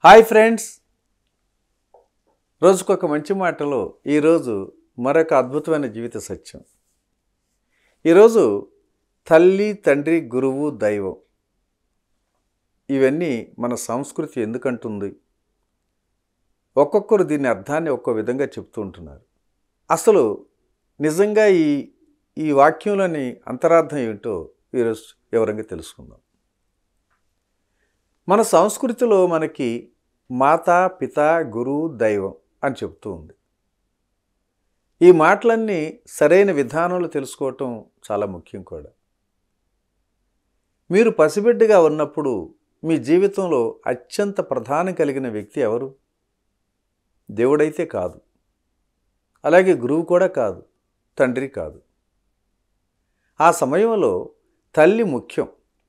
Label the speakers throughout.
Speaker 1: hi friends రోజుకొక మంచి మాటలో ఈరోజు మరొక అద్భుతమైన జీవిత సత్యం ఈరోజు తల్లి తండ్రి గురువు దైవం ఇవన్నీ మన సంస్కృతి ఎందుకంటుంది ఒక్కొక్కరు దీని అర్థాన్ని ఒక్కో విధంగా చెప్తూ ఉంటున్నారు అసలు నిజంగా ఈ ఈ వాక్యంలోని అంతరార్థం ఏమిటో ఈరోజు వివరంగా తెలుసుకుందాం మన సంస్కృతిలో మనకి మాతా పిత గురువు దైవం అని చెప్తూ ఉంది ఈ మాటలన్నీ సరైన విధానంలో తెలుసుకోవటం చాలా ముఖ్యం కూడా మీరు పసిబిడ్డగా ఉన్నప్పుడు మీ జీవితంలో అత్యంత ప్రధానం కలిగిన వ్యక్తి ఎవరు దేవుడైతే కాదు అలాగే గురువు కూడా కాదు తండ్రి కాదు ఆ సమయంలో తల్లి ముఖ్యం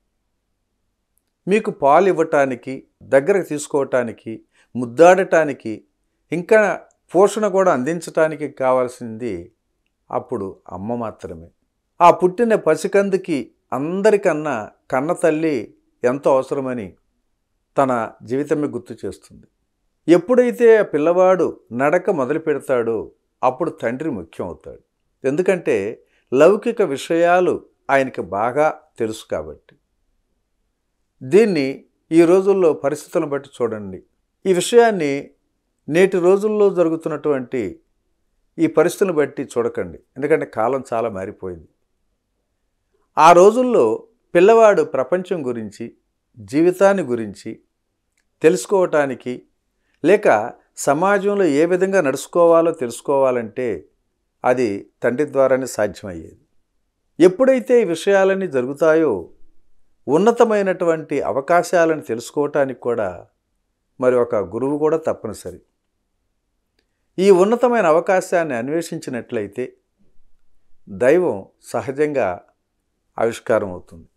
Speaker 1: మీకు పాలు ఇవ్వటానికి దగ్గరకు తీసుకోవటానికి ముద్దాడటానికి ఇంకా పోషణ కూడా అందించటానికి కావాల్సింది అప్పుడు అమ్మ మాత్రమే ఆ పుట్టిన పసికందుకి అందరికన్నా కన్న తల్లి ఎంతో అవసరమని తన జీవితమే గుర్తు చేస్తుంది ఎప్పుడైతే ఆ పిల్లవాడు నడక మొదలు పెడతాడో అప్పుడు తండ్రి ముఖ్యం అవుతాడు ఎందుకంటే లౌకిక విషయాలు ఆయనకి బాగా తెలుసు కాబట్టి దీన్ని ఈ రోజుల్లో పరిస్థితులను బట్టి చూడండి ఈ విషయాన్ని నేటి రోజుల్లో జరుగుతున్నటువంటి ఈ పరిస్థితులను బట్టి చూడకండి ఎందుకంటే కాలం చాలా మారిపోయింది ఆ రోజుల్లో పిల్లవాడు ప్రపంచం గురించి జీవితాన్ని గురించి తెలుసుకోవటానికి లేక సమాజంలో ఏ విధంగా నడుచుకోవాలో తెలుసుకోవాలంటే అది తండ్రి ద్వారానే సాధ్యమయ్యేది ఎప్పుడైతే ఈ విషయాలన్నీ జరుగుతాయో ఉన్నతమైనటువంటి అవకాశాలను తెలుసుకోవటానికి కూడా మరి ఒక గురువు కూడా తప్పనిసరి ఈ ఉన్నతమైన అవకాశాన్ని అన్వేషించినట్లయితే దైవం సహజంగా ఆవిష్కారం అవుతుంది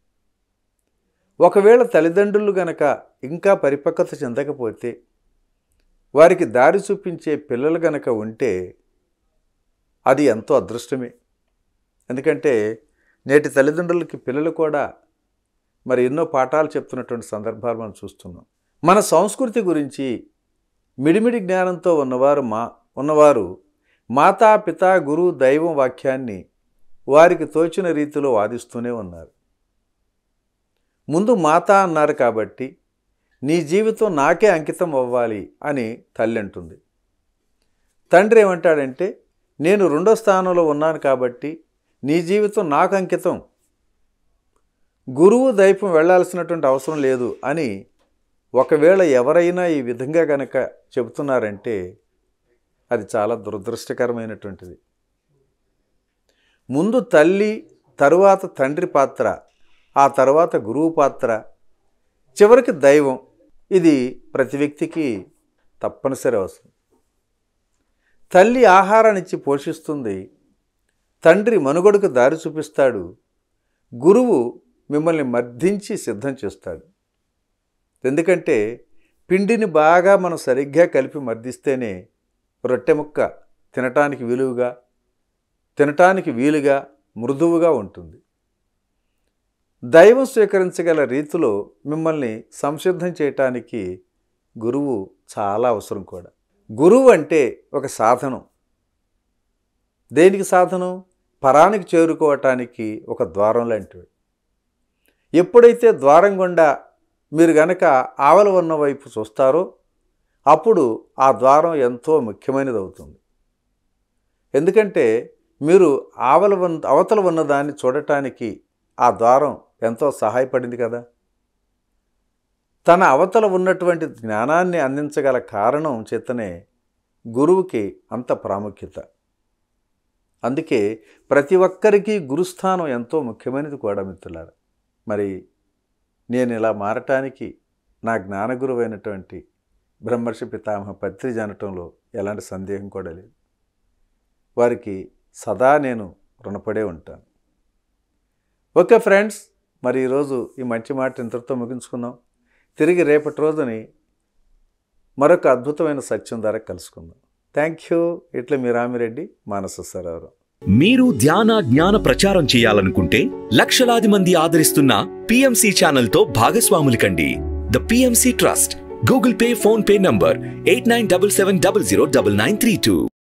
Speaker 1: ఒకవేళ తల్లిదండ్రులు గనక ఇంకా పరిపక్వత చెందకపోతే వారికి దారి చూపించే పిల్లలు గనక ఉంటే అది ఎంతో అదృష్టమే ఎందుకంటే నేటి తల్లిదండ్రులకి పిల్లలు కూడా మరి ఎన్నో పాఠాలు చెప్తున్నటువంటి సందర్భాలు మనం చూస్తున్నాం మన సంస్కృతి గురించి మిడిమిడి జ్ఞానంతో ఉన్నవారు మా ఉన్నవారు మాతా పిత గురువు దైవం వాక్యాన్ని వారికి తోచిన రీతిలో వాదిస్తూనే ఉన్నారు ముందు మాత అన్నారు కాబట్టి నీ జీవితం నాకే అంకితం అవ్వాలి అని తల్లి అంటుంది తండ్రి ఏమంటాడంటే నేను రెండో స్థానంలో ఉన్నాను కాబట్టి నీ జీవితం నాకు అంకితం గురువు దైవం వెళ్ళాల్సినటువంటి అవసరం లేదు అని ఒకవేళ ఎవరైనా ఈ విధంగా గనక చెబుతున్నారంటే అది చాలా దురదృష్టకరమైనటువంటిది ముందు తల్లి తరువాత తండ్రి పాత్ర ఆ తర్వాత గురువు పాత్ర చివరికి దైవం ఇది ప్రతి వ్యక్తికి తప్పనిసరి అవసరం తల్లి ఆహారాన్ని ఇచ్చి పోషిస్తుంది తండ్రి మనుగడకు దారి చూపిస్తాడు గురువు మిమ్మల్ని మర్దించి సిద్ధం చేస్తాడు ఎందుకంటే పిండిని బాగా మనం సరిగ్గా కలిపి మర్దిస్తేనే రొట్టె ముక్క తినటానికి విలువగా తినటానికి వీలుగా మృదువుగా ఉంటుంది దైవం స్వీకరించగల రీతిలో మిమ్మల్ని సంసిద్ధం చేయటానికి గురువు చాలా అవసరం కూడా గురువు అంటే ఒక సాధనం దేనికి సాధనం పరానికి చేరుకోవటానికి ఒక ద్వారం లాంటివి ఎప్పుడైతే ద్వారం గుండా మీరు గనక ఆవల ఉన్న వైపు చూస్తారో అప్పుడు ఆ ద్వారం ఎంతో ముఖ్యమైనది అవుతుంది ఎందుకంటే మీరు ఆవల ఉన్న అవతల ఉన్నదాన్ని చూడటానికి ఆ ద్వారం ఎంతో సహాయపడింది కదా తన అవతల ఉన్నటువంటి జ్ఞానాన్ని అందించగల కారణం చేతనే గురువుకి అంత ప్రాముఖ్యత అందుకే ప్రతి ఒక్కరికి గురుస్థానం ఎంతో ముఖ్యమైనది కూడా మిత్రులారా మరి నేను ఇలా మారటానికి నా జ్ఞానగురువు అయినటువంటి బ్రహ్మర్షి పితామహ పత్రిజ అనటంలో ఎలాంటి సందేహం కూడా లేదు వారికి సదా నేను రుణపడే ఉంటాను ఓకే ఫ్రెండ్స్ మరి ఈరోజు ఈ మంచి మాట ఇంతటితో ముగించుకుందాం తిరిగి రేపటి రోజుని మరొక అద్భుతమైన సత్యం ద్వారా కలుసుకుందాం థ్యాంక్ యూ ఇట్లా మీ రామిరెడ్డి మానస సరోవరం
Speaker 2: మీరు ధ్యాన జ్ఞాన ప్రచారం చేయాలనుకుంటే లక్షలాది మంది ఆదరిస్తున్న పిఎంసి ఛానల్తో భాగస్వాములు కండి the PMC trust Google Pay PhonePe number eight nine double seven double zero double nine three two